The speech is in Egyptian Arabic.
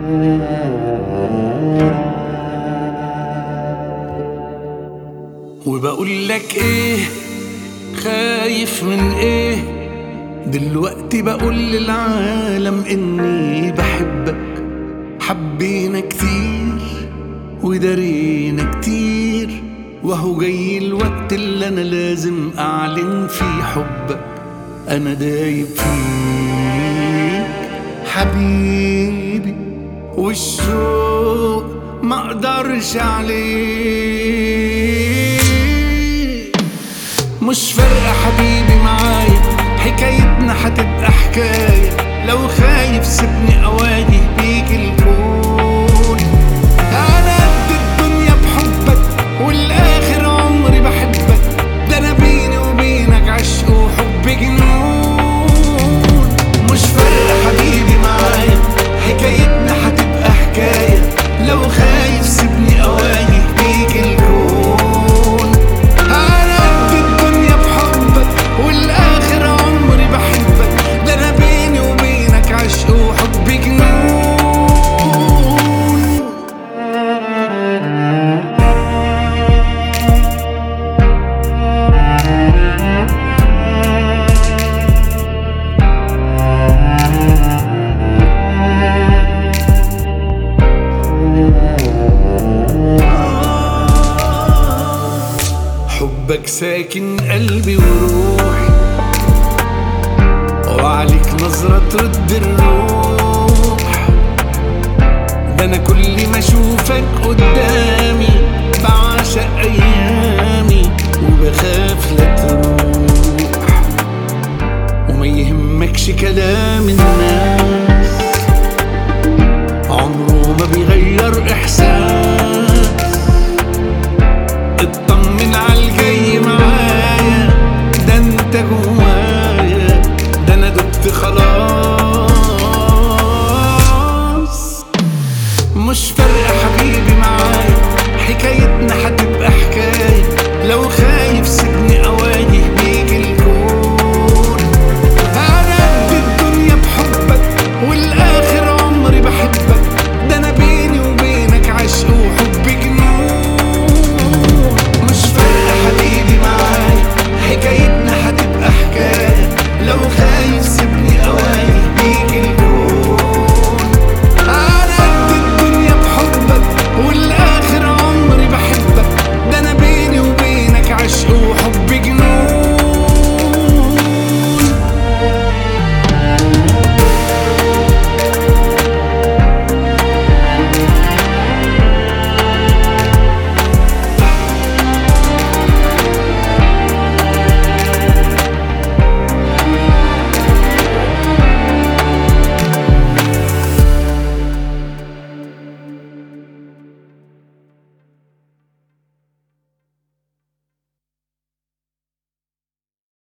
وبقول لك ايه خايف من ايه دلوقتي بقول للعالم اني بحبك حبينا كتير ودارينا كتير وهو جاي الوقت اللي انا لازم اعلن فيه حبك انا دايب فيك حبيبي والشوق ما اقدرش عليه مش فارقة حبيبي معايا حكايتنا هتبقى حكاية لو خايف سيبني اواجه بيك الكون انا قد الدنيا بحبك والاخر عمري بحبك ده انا بيني وبينك عشق وحب جنون مش فارقة حبيبي معايا حكايتنا هتبقى حكاية لو خايف سيبني اواجه بيك الكون انا قد الدنيا بحبك والاخر عمري بحبك ده انا بيني وبينك عشق وحب جنون حبك ساكن قلبي وروحي وعليك نظرة ترد الروح ده أنا كل ما أشوفك قدامي بعشق أيامي وبخاف لا تروح وما يهمكش كلام الناس